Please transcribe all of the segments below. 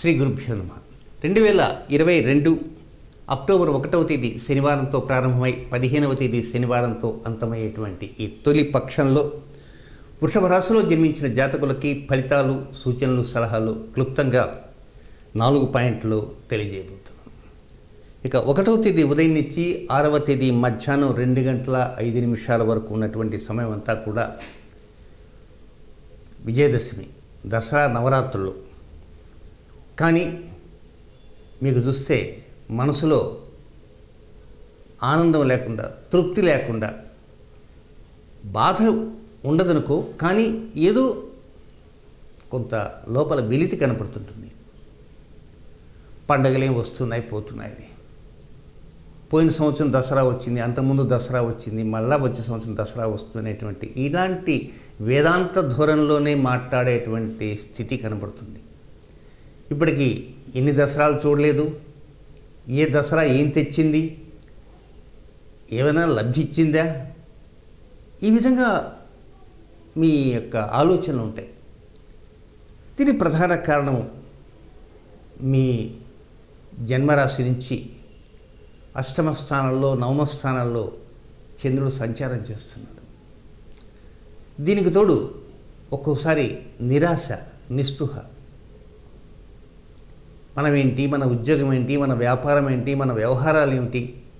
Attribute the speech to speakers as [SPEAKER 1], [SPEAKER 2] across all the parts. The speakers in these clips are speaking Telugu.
[SPEAKER 1] శ్రీ గురుభ్యో నమ రెండు వేల ఇరవై రెండు అక్టోబర్ ఒకటవ తేదీ శనివారంతో ప్రారంభమై పదిహేనవ తేదీ శనివారంతో అంతమయ్యేటువంటి ఈ తొలి పక్షంలో వృషభ రాశిలో జన్మించిన జాతకులకి ఫలితాలు సూచనలు సలహాలు క్లుప్తంగా నాలుగు పాయింట్లు తెలియజేయబోతున్నాం ఇక ఒకటవ తేదీ ఉదయం నుంచి ఆరవ తేదీ మధ్యాహ్నం రెండు గంటల ఐదు నిమిషాల వరకు ఉన్నటువంటి సమయం అంతా కూడా విజయదశమి దసరా నవరాత్రులు కానీ మీకు చూస్తే మనసులో ఆనందం లేకుండా తృప్తి లేకుండా బాధ ఉండదనుకో కానీ ఏదో కొంత లోపల వెలితి కనపడుతుంటుంది పండగలేం వస్తున్నాయి పోతున్నాయి పోయిన సంవత్సరం దసరా వచ్చింది అంతకుముందు దసరా వచ్చింది మళ్ళా వచ్చే సంవత్సరం దసరా వస్తున్నటువంటి ఇలాంటి వేదాంత ధోరణిలోనే మాట్లాడేటువంటి స్థితి కనబడుతుంది ఇప్పటికి ఎన్ని దసరాలు చూడలేదు ఏ దసరా ఏం తెచ్చింది ఏమైనా లబ్ధి ఇచ్చిందా ఈ విధంగా మీ యొక్క ఆలోచనలు ఉంటాయి దీని ప్రధాన కారణం మీ జన్మరాశి నుంచి అష్టమ స్థానంలో నవమ స్థానంలో చంద్రుడు సంచారం చేస్తున్నాడు దీనికి తోడు ఒక్కోసారి నిరాశ నిస్పృహ మనమేంటి మన ఉద్యోగం ఏంటి మన వ్యాపారం ఏంటి మన వ్యవహారాలు ఏమిటి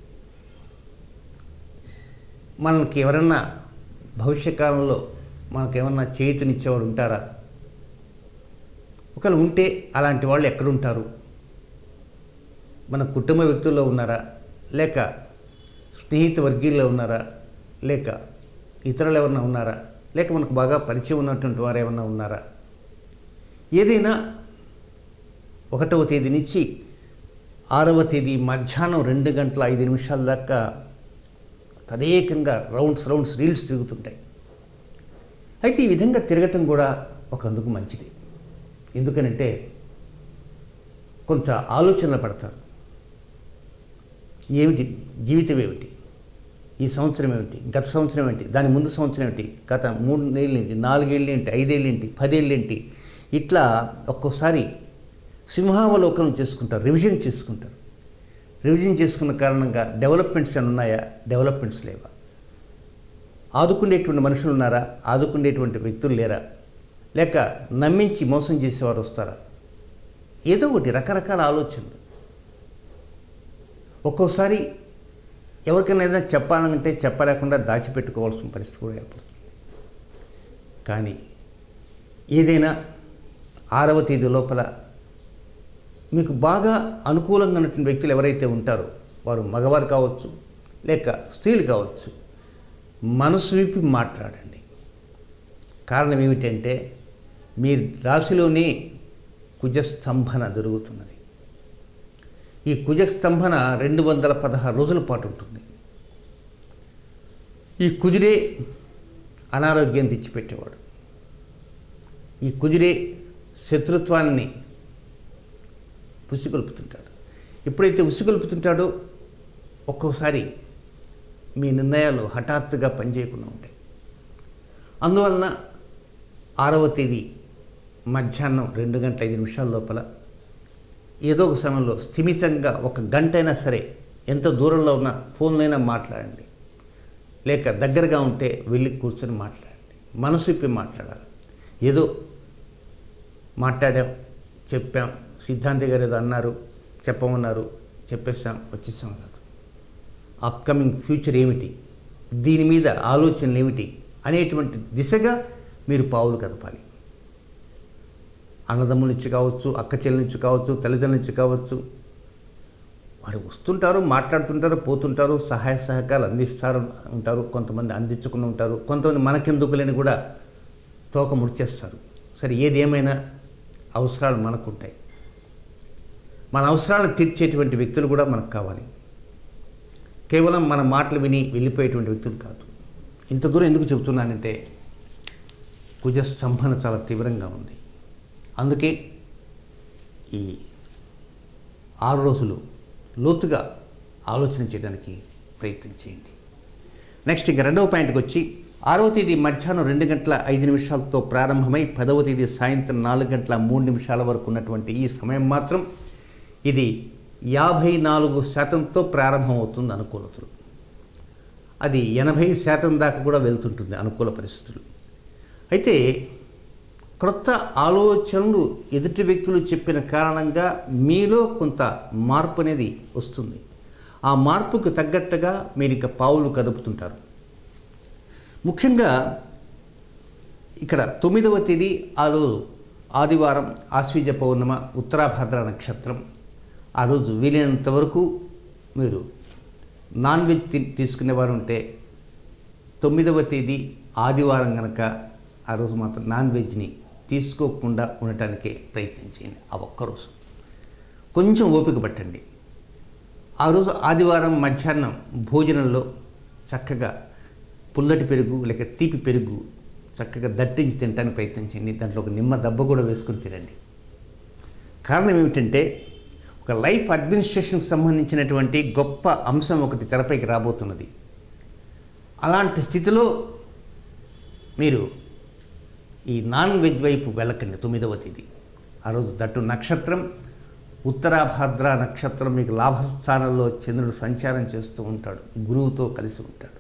[SPEAKER 1] మనకి ఎవరన్నా భవిష్యకాలంలో మనకేమన్నా చేతినిచ్చేవాడు ఉంటారా ఒకవేళ ఉంటే అలాంటి వాళ్ళు ఎక్కడుంటారు మన కుటుంబ వ్యక్తుల్లో ఉన్నారా లేక స్నేహిత వర్గీయుల్లో ఉన్నారా లేక ఇతరులు ఎవరన్నా ఉన్నారా లేక మనకు బాగా పరిచయం ఉన్నటువంటి వారు ఏమన్నా ఉన్నారా ఏదైనా ఒకటవ తేదీ నుంచి ఆరవ తేదీ మధ్యాహ్నం రెండు గంటల ఐదు నిమిషాల దాకా తదేకంగా రౌండ్స్ రౌండ్స్ రీల్స్ తిరుగుతుంటాయి అయితే ఈ విధంగా తిరగటం కూడా ఒక అందుకు మంచిది ఎందుకనంటే కొంత ఆలోచనలు పడతారు ఏమిటి జీవితం ఏమిటి ఈ సంవత్సరం ఏమిటి గత సంవత్సరం ఏంటి దాని ముందు సంవత్సరం ఏంటి గత మూడు నెలలు ఏంటి నాలుగేళ్ళు ఏంటి ఐదేళ్ళు ఏంటి పదేళ్ళు ఏంటి ఇట్లా ఒక్కోసారి సింహావలోకనం చేసుకుంటారు రివిజన్ చేసుకుంటారు రివిజన్ చేసుకున్న కారణంగా డెవలప్మెంట్స్ అని ఉన్నాయా డెవలప్మెంట్స్ లేవా ఆదుకునేటువంటి మనుషులు ఉన్నారా ఆదుకునేటువంటి వ్యక్తులు లేరా లేక నమ్మించి మోసం చేసేవారు వస్తారా ఏదో ఒకటి రకరకాల ఆలోచనలు ఒక్కోసారి ఎవరికైనా ఏదైనా చెప్పాలంటే చెప్పలేకుండా దాచిపెట్టుకోవాల్సిన పరిస్థితి కూడా ఏర్పడుతుంది కానీ ఏదైనా ఆరవ తేదీ లోపల మీకు బాగా అనుకూలంగా ఉన్నటువంటి వ్యక్తులు ఎవరైతే ఉంటారో వారు మగవారు కావచ్చు లేక స్త్రీలు కావచ్చు మనసు విప్పి మాట్లాడండి కారణం ఏమిటంటే మీ రాశిలోనే కుజస్తంభన జరుగుతున్నది ఈ కుజస్తంభన రెండు వందల పదహారు రోజుల పాటు ఉంటుంది ఈ కుజుడే అనారోగ్యం తెచ్చిపెట్టేవాడు ఈ కుజుడే శత్రుత్వాన్ని ఉసిగొల్పుతుంటాడు ఎప్పుడైతే ఉసిగొల్పుతుంటాడో ఒక్కోసారి మీ నిర్ణయాలు హఠాత్తుగా పనిచేయకుండా ఉంటాయి అందువలన ఆరవ తేదీ మధ్యాహ్నం రెండు గంటల ఐదు నిమిషాల లోపల ఏదో ఒక సమయంలో స్థిమితంగా ఒక గంట అయినా సరే ఎంత దూరంలో ఉన్నా ఫోన్లైనా మాట్లాడండి లేక దగ్గరగా ఉంటే వెళ్ళి కూర్చొని మాట్లాడండి మనసు ఇప్పి మాట్లాడాలి ఏదో మాట్లాడాం చెప్పాం సిద్ధాంతి గారు ఏదో అన్నారు చెప్పమన్నారు చెప్పేసాం వచ్చేసాం కాదు అప్కమింగ్ ఫ్యూచర్ ఏమిటి దీని మీద ఆలోచనలు ఏమిటి అనేటువంటి దిశగా మీరు పావులు కదపాలి అన్నదమ్ముల నుంచి కావచ్చు అక్క చెల్లి నుంచి కావచ్చు తల్లిదండ్రుల నుంచి కావచ్చు వారు వస్తుంటారు మాట్లాడుతుంటారు పోతుంటారు సహాయ సహకారాలు అందిస్తారు ఉంటారు కొంతమంది అందించుకుని ఉంటారు కొంతమంది మనకెందుకులేని కూడా తోక ముడిచేస్తారు సరే ఏది ఏమైనా అవసరాలు మనకుంటాయి మన అవసరాలను తీర్చేటువంటి వ్యక్తులు కూడా మనకు కావాలి కేవలం మన మాటలు విని వెళ్ళిపోయేటువంటి వ్యక్తులు కాదు ఇంత దూరం ఎందుకు చెబుతున్నానంటే కుజస్తంభన చాలా తీవ్రంగా ఉంది అందుకే ఈ ఆరు రోజులు లోతుగా ఆలోచన చేయడానికి ప్రయత్నం చేయండి నెక్స్ట్ ఇంకా రెండవ పాయింట్కి వచ్చి ఆరవ తేదీ మధ్యాహ్నం రెండు గంటల ఐదు నిమిషాలతో ప్రారంభమై పదవ తేదీ సాయంత్రం నాలుగు గంటల మూడు నిమిషాల వరకు ఉన్నటువంటి ఈ సమయం మాత్రం ఇది యాభై నాలుగు శాతంతో ప్రారంభమవుతుంది అనుకూలతలు అది ఎనభై శాతం దాకా కూడా వెళ్తుంటుంది అనుకూల పరిస్థితులు అయితే క్రొత్త ఆలోచనలు ఎదుటి వ్యక్తులు చెప్పిన కారణంగా మీలో కొంత మార్పు అనేది వస్తుంది ఆ మార్పుకు తగ్గట్టుగా మీరు ఇక పావులు కదుపుతుంటారు ముఖ్యంగా ఇక్కడ తొమ్మిదవ తేదీ ఆ రోజు ఆదివారం ఆశ్వీజ పౌర్ణమ ఉత్తరాభద్ర నక్షత్రం ఆ రోజు వీలైనంత వరకు మీరు నాన్ వెజ్ తి తీసుకునేవారు ఉంటే తొమ్మిదవ తేదీ ఆదివారం కనుక ఆ రోజు మాత్రం నాన్ వెజ్ని తీసుకోకుండా ఉండటానికే ప్రయత్నం చేయండి ఆ ఒక్కరోజు కొంచెం ఓపిక పట్టండి ఆ రోజు ఆదివారం మధ్యాహ్నం భోజనంలో చక్కగా పుల్లటి పెరుగు లేక తీపి పెరుగు చక్కగా దట్టించి తినడానికి ప్రయత్నం చేయండి దాంట్లో ఒక నిమ్మ దెబ్బ కూడా వేసుకుని తినండి కారణం ఏమిటంటే ఒక లైఫ్ అడ్మినిస్ట్రేషన్కి సంబంధించినటువంటి గొప్ప అంశం ఒకటి తెరపైకి రాబోతున్నది అలాంటి స్థితిలో మీరు ఈ నాన్ వెజ్ వైపు వెళ్ళకండి తొమ్మిదవ తేదీ ఆ రోజు దట్టు నక్షత్రం ఉత్తరాభాద్ర నక్షత్రం మీకు లాభస్థానంలో చంద్రుడు సంచారం చేస్తూ ఉంటాడు గురువుతో కలిసి ఉంటాడు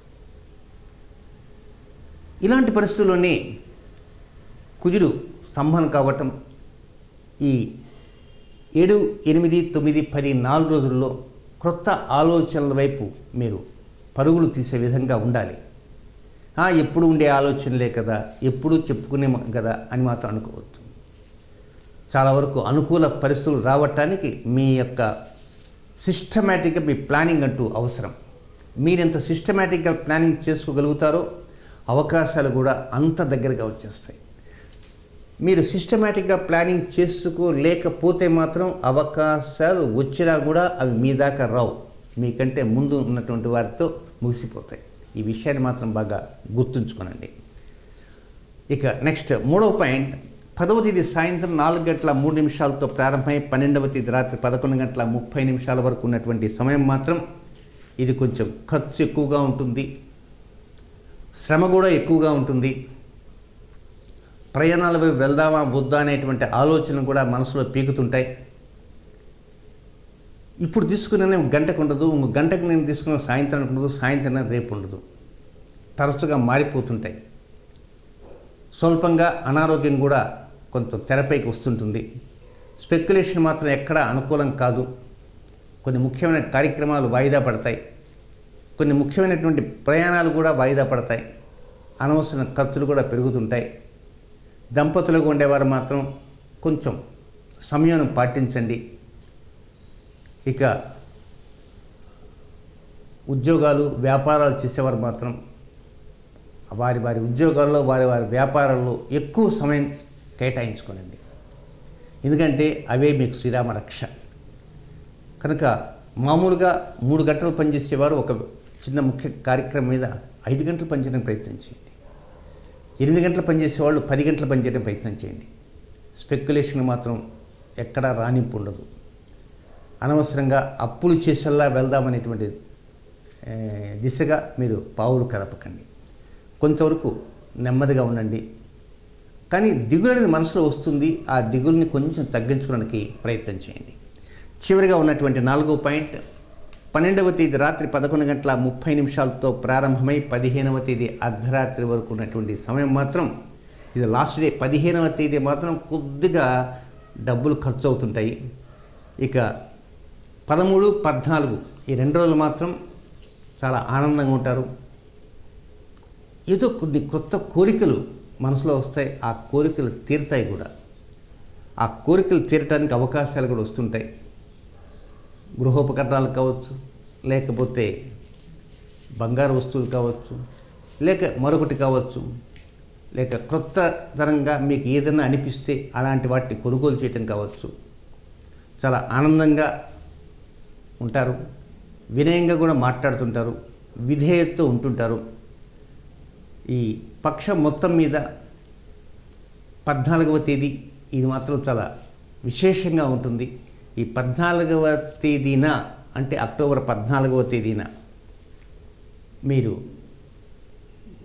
[SPEAKER 1] ఇలాంటి పరిస్థితుల్లోనే కుజుడు స్తంభన కావటం ఈ ఏడు ఎనిమిది తొమ్మిది పది నాలుగు రోజుల్లో క్రొత్త ఆలోచనల వైపు మీరు పరుగులు తీసే విధంగా ఉండాలి "ఆ, ఎప్పుడు ఉండే ఆలోచనలే కదా ఎప్పుడు చెప్పుకునే మ- కదా అని మాత్రం అనుకోవద్దు చాలా వరకు అనుకూల పరిస్థితులు రావటానికి మీ యొక్క సిస్టమేటిక్గా మీ ప్లానింగ్ అంటూ అవసరం మీరెంత సిస్టమేటిక్గా ప్లానింగ్ చేసుకోగలుగుతారో అవకాశాలు కూడా అంత దగ్గరగా వచ్చేస్తాయి మీరు సిస్టమేటిక్గా ప్లానింగ్ చేసుకోలేకపోతే మాత్రం అవకాశాలు వచ్చినా కూడా అవి మీ దాకా రావు మీకంటే ముందు ఉన్నటువంటి వారితో ముగిసిపోతాయి ఈ విషయాన్ని మాత్రం బాగా గుర్తుంచుకోనండి ఇక నెక్స్ట్ మూడవ పాయింట్ పదవ తేదీ సాయంత్రం నాలుగు గంటల మూడు నిమిషాలతో ప్రారంభమై పన్నెండవ తేదీ రాత్రి పదకొండు గంటల ముప్పై నిమిషాల వరకు ఉన్నటువంటి సమయం మాత్రం ఇది కొంచెం ఖర్చు ఎక్కువగా ఉంటుంది శ్రమ కూడా ఎక్కువగా ఉంటుంది ప్రయాణాల వైపు వెళ్దామా వద్దా అనేటువంటి ఆలోచనలు కూడా మనసులో పీకుతుంటాయి ఇప్పుడు తీసుకునే నేను గంటకు ఉండదు ఇంకో గంటకు నేను తీసుకున్న సాయంత్రానికి ఉండదు సాయంత్రం రేపు ఉండదు తరచుగా మారిపోతుంటాయి స్వల్పంగా అనారోగ్యం కూడా కొంత తెరపైకి వస్తుంటుంది స్పెక్యులేషన్ మాత్రం ఎక్కడా అనుకూలం కాదు కొన్ని ముఖ్యమైన కార్యక్రమాలు వాయిదా పడతాయి కొన్ని ముఖ్యమైనటువంటి ప్రయాణాలు కూడా వాయిదా పడతాయి అనవసర ఖర్చులు కూడా పెరుగుతుంటాయి దంపతులుగా ఉండేవారు మాత్రం కొంచెం సమయం పాటించండి ఇక ఉద్యోగాలు వ్యాపారాలు చేసేవారు మాత్రం వారి వారి ఉద్యోగాల్లో వారి వారి వ్యాపారాల్లో ఎక్కువ సమయం కేటాయించుకోనండి ఎందుకంటే అవే మీకు శ్రీరామ రక్ష కనుక మామూలుగా మూడు గంటలు పనిచేసేవారు ఒక చిన్న ముఖ్య కార్యక్రమం మీద ఐదు గంటలు పనిచేయడానికి ప్రయత్నం చేయండి ఎనిమిది గంటలు పనిచేసేవాళ్ళు పది గంటలు పనిచేయడం ప్రయత్నం చేయండి స్పెక్యులేషన్ మాత్రం ఎక్కడా రానింపు ఉండదు అనవసరంగా అప్పులు చేసేలా వెళ్దామనేటువంటి ఏ, దిశగా మీరు పావులు కదపకండి కొంతవరకు నెమ్మదిగా ఉండండి కానీ దిగులు అనేది మనసులో వస్తుంది ఆ దిగుల్ని కొంచెం తగ్గించుకోవడానికి ప్రయత్నం చేయండి చివరిగా ఉన్నటువంటి నాలుగో పాయింట్ పన్నెండవ తేదీ రాత్రి పదకొండు గంటల ముప్పై నిమిషాలతో ప్రారంభమై పదిహేనవ తేదీ అర్ధరాత్రి వరకు ఉన్నటువంటి సమయం మాత్రం ఇది లాస్ట్ డే పదిహేనవ తేదీ మాత్రం కొద్దిగా డబ్బులు ఖర్చు అవుతుంటాయి ఇక పదమూడు పద్నాలుగు ఈ రెండు రోజులు మాత్రం చాలా ఆనందంగా ఉంటారు ఏదో కొన్ని కొత్త కోరికలు మనసులో వస్తాయి ఆ కోరికలు తీరుతాయి కూడా ఆ కోరికలు తీరటానికి అవకాశాలు కూడా వస్తుంటాయి గృహోపకరణాలు కావచ్చు లేకపోతే బంగారు వస్తువులు కావచ్చు లేక మరొకటి కావచ్చు లేక క్రొత్త తరంగా మీకు ఏదైనా అనిపిస్తే అలాంటి వాటిని కొనుగోలు చేయటం కావచ్చు చాలా ఆనందంగా ఉంటారు వినయంగా కూడా మాట్లాడుతుంటారు విధేయతతో ఉంటుంటారు ఈ పక్షం మొత్తం మీద పద్నాలుగవ తేదీ ఇది మాత్రం చాలా విశేషంగా ఉంటుంది ఈ పద్నాలుగవ తేదీన అంటే అక్టోబర్ పద్నాలుగవ తేదీన మీరు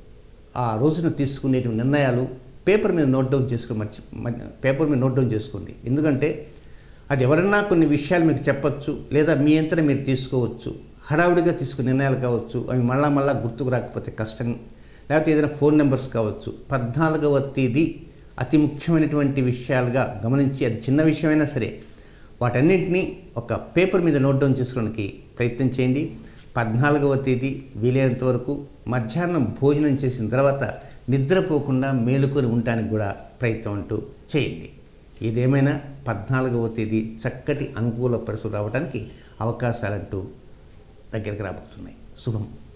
[SPEAKER 1] ఆ రోజున తీసుకునే నిర్ణయాలు పేపర్ మీద నోట్ డౌన్ చేసుకుని మర్చి మ- పేపర్ మీద నోట్ డౌన్ చేసుకోండి ఎందుకంటే అది ఎవరన్నా కొన్ని విషయాలు మీకు చెప్పొచ్చు లేదా మీ అంతటా మీరు తీసుకోవచ్చు హడావుడిగా తీసుకునే నిర్ణయాలు కావచ్చు అవి మళ్ళా మళ్ళా గుర్తుకు రాకపోతే కష్టం లేకపోతే ఏదైనా ఫోన్ నెంబర్స్ కావచ్చు పద్నాలుగవ తేదీ అతి ముఖ్యమైనటువంటి విషయాలుగా గమనించి అది చిన్న విషయమైనా సరే వాటన్నింటినీ ఒక పేపర్ మీద నోట్ డౌన్ చేసుకోవడానికి ప్రయత్నం చేయండి పద్నాలుగవ తేదీ వీలైనంత వరకు మధ్యాహ్నం భోజనం చేసిన తర్వాత నిద్రపోకుండా మేలుకొని ఉండటానికి కూడా ప్రయత్నం అంటూ చేయండి ఏదేమైనా పద్నాలుగవ తేదీ చక్కటి అనుకూల పరిస్థితులు రావడానికి అవకాశాలంటూ దగ్గరికి రాబోతున్నాయి శుభం